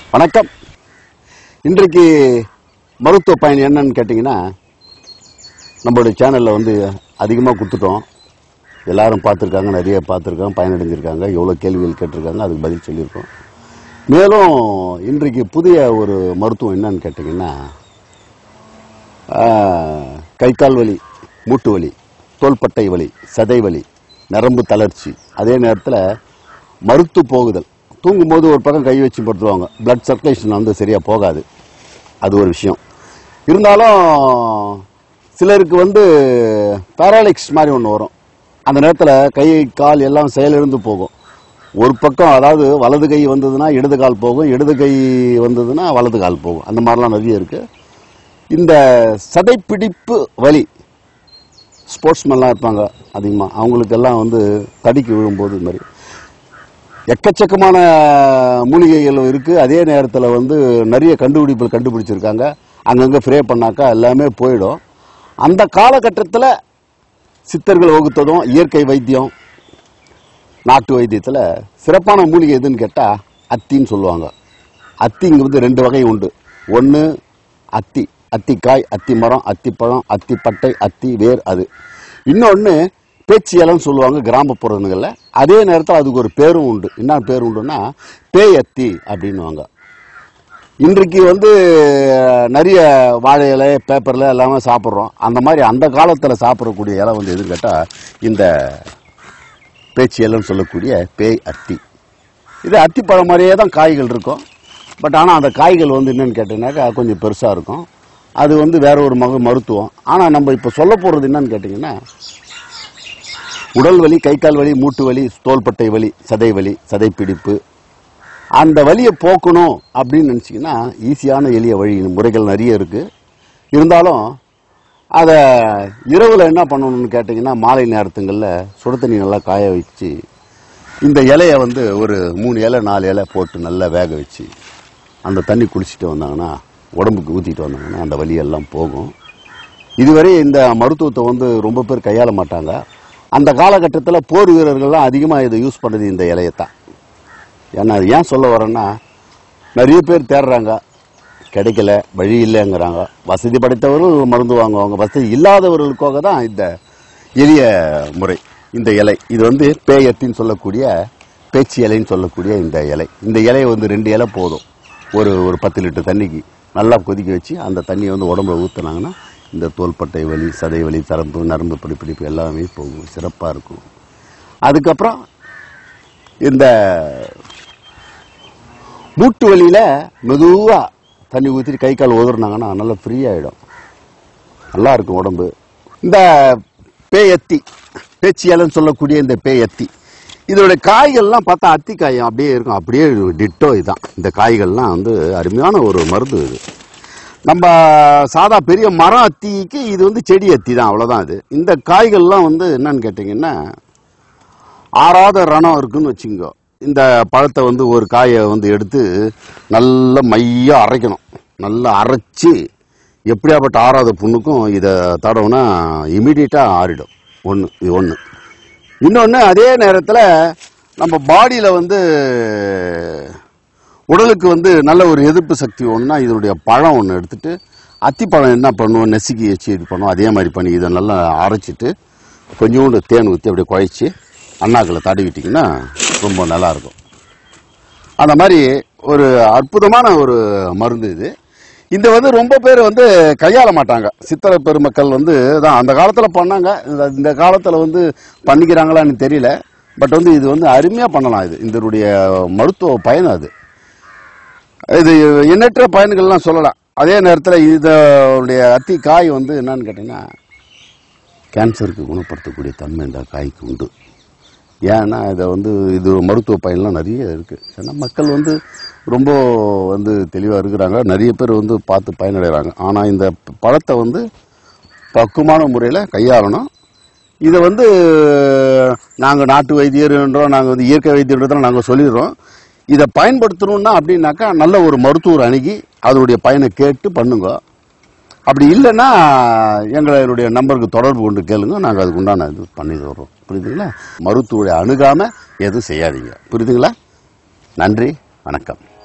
வணக்கம் இன்றைக்கு மருத்துவ பயன் என்னன்னு கேட்டிங்கன்னா நம்மளுடைய சேனலில் வந்து அதிகமாக கொடுத்துட்டோம் எல்லாரும் பார்த்துருக்காங்க நிறைய பார்த்துருக்காங்க பயனடைஞ்சிருக்காங்க எவ்வளோ கேள்விகள் கேட்டிருக்காங்க அதுக்கு பதில் சொல்லியிருக்கோம் மேலும் இன்றைக்கு புதிய ஒரு மருத்துவம் என்னன்னு கேட்டிங்கன்னா ஆஹ், கை கால் வலி மூட்டு வலி தோள்பட்டை வலி சதை வலி நரம்பு தளர்ச்சி அதே நேரத்தில் மருத்து போகுதல் தூங்கும்போது ஒரு பக்கம் கை வச்சு படுத்துவாங்க பிளட் சர்க்குலேஷன் வந்து சரியாக போகாது அது ஒரு விஷயம் இருந்தாலும் சிலருக்கு வந்து பேராலிக்ஸ் மாதிரி ஒன்று வரும் அந்த நேரத்தில் கை கால் எல்லாம் செயலிழந்து போகும் ஒரு பக்கம் அதாவது வலது கை வந்ததுன்னா இடது கால் போகும் இடது கை வந்ததுன்னா வலது கால் போகும் அந்த மாதிரிலாம் நிறைய இருக்குது இந்த சதைப்பிடிப்பு வலி ஸ்போர்ட்ஸ்மேன்லாம் இருப்பாங்க அதிகமாக அவங்களுக்கெல்லாம் வந்து தடிக்கு விழும்போது இது மாதிரி எக்கச்சக்கமான மூலிகைகள் இருக்கு அதே நேரத்தில் வந்து நிறைய கண்டுபிடிப்புகள் கண்டுபிடிச்சிருக்காங்க அங்கங்கே ஃப்ரே பண்ணாக்கா எல்லாமே போயிடும் அந்த காலகட்டத்தில் சித்தர்கள் வகுத்ததும் இயற்கை வைத்தியம் நாட்டு வைத்தியத்தில் சிறப்பான மூலிகை எதுன்னு கேட்டால் அத்தின்னு சொல்லுவாங்க அத்தி இங்கே வந்து ரெண்டு வகை உண்டு ஒன்று அத்தி அத்திக்காய் அத்தி மரம் அத்திப்பழம் அத்திப்பட்டை அத்தி வேர் அது இன்னொன்று பேச்சு இலைன்னு சொல்லுவாங்க கிராமப்புறங்களில் அதே நேரத்தில் அதுக்கு ஒரு பேரும் உண்டு என்ன பேர் உண்டுன்னா பேய் அத்தி அப்படின்னுவாங்க இன்றைக்கு வந்து நிறைய வாழை இலை பேப்பரில் எல்லாமே சாப்பிட்றோம் அந்த மாதிரி அந்த காலத்தில் சாப்பிடக்கூடிய இலை வந்து எதுன்னு கேட்டால் இந்த பேச்சு இலைன்னு சொல்லக்கூடிய பேய் அத்தி இது அத்திப்பழம் மாதிரியே தான் காய்கள் இருக்கும் பட் ஆனால் அந்த காய்கள் வந்து என்னன்னு கேட்டீங்கன்னாக்கா கொஞ்சம் பெருசாக இருக்கும் அது வந்து வேற ஒரு மக மருத்துவம் ஆனால் நம்ம இப்போ சொல்ல போகிறது என்னன்னு கேட்டிங்கன்னா உடல் வலி கை கால் வலி மூட்டு வலி தோள்பட்டை வலி சதை வலி சதைப்பிடிப்பு அந்த வலியை போக்கணும் அப்படின்னு நினச்சிங்கன்னா ஈஸியான எளிய வழி முறைகள் நிறைய இருக்குது இருந்தாலும் அதை இரவில் என்ன பண்ணணும்னு கேட்டிங்கன்னா மாலை நேரத்துங்களில் சுடு தண்ணி நல்லா காய வச்சு இந்த இலையை வந்து ஒரு மூணு இலை நாலு இலை போட்டு நல்லா வேக வச்சு அந்த தண்ணி குடிச்சிட்டு வந்தாங்கன்னா உடம்புக்கு ஊற்றிட்டு வந்தாங்கன்னா அந்த வலியெல்லாம் போகும் இதுவரை இந்த மருத்துவத்தை வந்து ரொம்ப பேர் கையாள மாட்டாங்க அந்த காலகட்டத்தில் போர் வீரர்கள்லாம் அதிகமாக இதை யூஸ் பண்ணது இந்த இலையத்தான் ஏன்னா அது ஏன் சொல்ல வரேன்னா நிறைய பேர் தேடுறாங்க கிடைக்கல வழி இல்லைங்கிறாங்க வசதி படைத்தவர்கள் மருந்து வாங்குவாங்க வசதி இல்லாதவர்களுக்காக தான் இந்த எளிய முறை இந்த இலை இது வந்து பேயத்தின்னு சொல்லக்கூடிய பேச்சு இலைன்னு சொல்லக்கூடிய இந்த இலை இந்த இலையை வந்து ரெண்டு இலை போதும் ஒரு ஒரு பத்து லிட்டர் தண்ணிக்கு நல்லா கொதிக்க வச்சு அந்த தண்ணியை வந்து உடம்புல ஊற்றுனாங்கன்னா இந்த தோள்பட்டை வலி சதை வலி தரம்பு நரம்பு பிடிப்பிடிப்பு எல்லாமே போகும் சிறப்பாக இருக்கும் அதுக்கப்புறம் இந்த மூட்டு வலியில மெதுவா தண்ணி ஊற்றிட்டு கை கால் உதறினாங்கன்னா நல்லா ஃப்ரீ ஆயிடும் நல்லா இருக்கும் உடம்பு இந்த பேயத்தி பேச்சியலன்னு சொல்லக்கூடிய இந்த பேயத்தி இதோட காய்கள்லாம் பார்த்தா அத்திக்காயம் அப்படியே இருக்கும் அப்படியே டிட்டோ இதுதான் இந்த காய்கள்லாம் வந்து அருமையான ஒரு மருந்து இது நம்ம சாதா பெரிய மரம் அத்திக்கு இது வந்து செடி அத்தி தான் அவ்வளோதான் இது இந்த காய்கள்லாம் வந்து என்னன்னு கேட்டிங்கன்னா ஆறாத ரணம் இருக்குன்னு வச்சுக்கோ இந்த பழத்தை வந்து ஒரு காயை வந்து எடுத்து நல்ல மையா அரைக்கணும் நல்லா அரைச்சி எப்படியாப்பட்ட ஆறாத புண்ணுக்கும் இதை தடவுனா இமீடியட்டாக ஆறிடும் ஒன்று இது ஒன்று இன்னொன்று அதே நேரத்தில் நம்ம பாடியில் வந்து உடலுக்கு வந்து நல்ல ஒரு எதிர்ப்பு சக்தி ஒன்றுனா இதனுடைய பழம் ஒன்று எடுத்துட்டு அத்திப்பழம் என்ன பண்ணுவோம் நெசுக்கி வச்சு இது பண்ணுவோம் அதே மாதிரி பண்ணி இதை நல்லா அரைச்சிட்டு கொஞ்சோண்டு தேன் ஊற்றி அப்படியே குழைச்சி அண்ணாக்களை தடவிட்டிங்கன்னா ரொம்ப நல்லா இருக்கும் அந்த மாதிரி ஒரு அற்புதமான ஒரு மருந்து இது இந்த வந்து ரொம்ப பேர் வந்து கையாள மாட்டாங்க சித்திர பெருமக்கள் வந்து தான் அந்த காலத்தில் பண்ணாங்க இந்த- இந்த காலத்தில் வந்து பண்ணிக்கிறாங்களான்னு தெரியல பட் வந்து இது வந்து அருமையாக பண்ணலாம் இது இதனுடைய மருத்துவ பயன் அது இது எண்ணற்ற பயன்கள்லாம் சொல்லலாம் அதே நேரத்தில் இதனுடைய அத்தி காய் வந்து என்னன்னு கேட்டிங்கன்னா கேன்சருக்கு குணப்படுத்தக்கூடிய தன்மை இந்த காய்க்கு உண்டு ஏன்னா இதை வந்து இது மருத்துவ பயன்லாம் நிறைய இருக்குது ஏன்னா மக்கள் வந்து ரொம்ப வந்து தெளிவாக இருக்கிறாங்க நிறைய பேர் வந்து பார்த்து பயனடைகிறாங்க ஆனால் இந்த பழத்தை வந்து பக்குவமான முறையில் கையாளணும் இதை வந்து நாங்கள் நாட்டு வைத்தியர்ன்றோம் நாங்கள் வந்து இயற்கை வைத்தியன்றதை நாங்கள் சொல்லிடுறோம் இதை பயன்படுத்தணும்னா அப்படின்னாக்கா நல்ல ஒரு மருத்துவர் அணுகி அதனுடைய பயனை கேட்டு பண்ணுங்க அப்படி இல்லைன்னா எங்களுடைய நம்பருக்கு தொடர்பு கொண்டு கேளுங்க நாங்கள் அதுக்கு உண்டான இது பண்ணி தர்றோம் புரியுதுங்களா மருத்துவரை அணுகாமல் எதுவும் செய்யாதீங்க புரியுதுங்களா நன்றி வணக்கம்